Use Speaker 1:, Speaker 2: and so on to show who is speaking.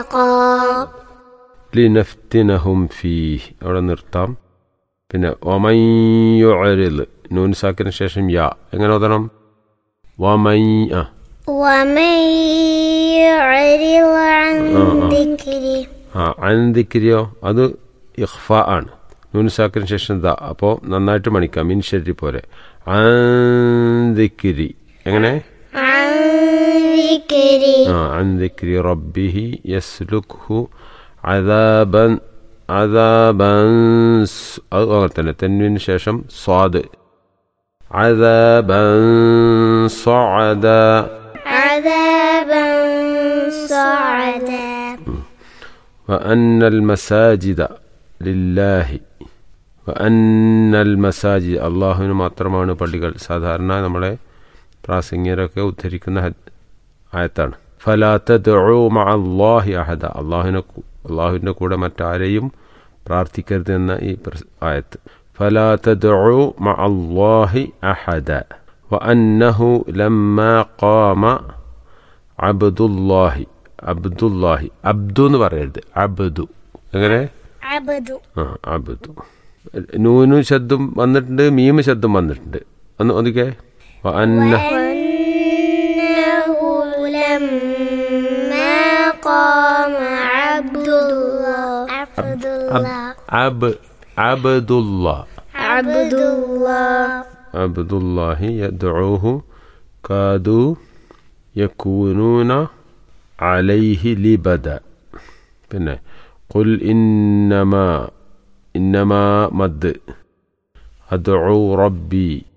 Speaker 1: ലിനഫ്തിനഹും ഫീ അവിടെ നിർത്താം പിന്നെ ഒമയ്യൊഴിൽ നൂൻ സാക്കിന് ശേഷം യാ എങ്ങനെ ഓതണം വമൈ ആ
Speaker 2: ومن يعرض عن ذكري
Speaker 1: ആ അൻദിക്കിരിയോ അത് ഇഖ്ഫ ആണ് നൂൻ സാക്കിന് ശേഷം ദ അപ്പോൾ നന്നായിട്ട് മണിക്കാം മിൻ ശരി പോലെ അൻദിക്കിരി എങ്ങനെ
Speaker 2: عن ذكري
Speaker 1: ആ അൻദിക്കിരി റബ്ബിഹി യസ്ലുഖു അദാബൻ അദാബൻ സ്- അത് അങ്ങനെ തന്നെ തെന്നിന് ശേഷം സ്വാദ് അദാബൻ സ്വാദ
Speaker 2: عذابا صعدا
Speaker 1: وأن المساجد لله وأن المساجد അള്ളാഹുവിന് മാത്രമാണ് പള്ളികൾ സാധാരണ നമ്മളെ പ്രാസംഗികരൊക്കെ ഉദ്ധരിക്കുന്ന ഹദ്- ആയത്താണ് ഫലാത്ത അള്ളാഹി അഹദ അള്ളാഹുവിനെ കു- അള്ളാഹുവിൻ്റെ കൂടെ മറ്റാരെയും പ്രാർത്ഥിക്കരുത് എന്ന ഈ പ്രസ്- ആയത്ത് ഫലാത്ത അള്ളാഹി അഹദ وأنه لما قام അബ്ദുല്ലാഹി അബ്ദുല്ലാഹി അബ്ദു എന്ന് പറയരുത് അബ്ദു എങ്ങനെ
Speaker 2: عبد
Speaker 1: ആ അബ്ദു നൂനു ശബ്ദം വന്നിട്ടുണ്ട് മീമ് ശബ്ദം വന്നിട്ടുണ്ട് ഒന്ന് ഒന്നിക്കെ അന്ന
Speaker 2: وأنه لما قام عبد الله عبد الله
Speaker 1: അബ് അബ്ദുല്ല
Speaker 2: عبد الله
Speaker 1: അബ്ദുല്ലാഹി യദ്ഉഹു കാദു യകൂനൂന അലൈഹി ലിബദ പിന്നെ ഖുൽ ഇന്നമാ ഇന്നമാ മദ് അദ്ഉ റബ്ബി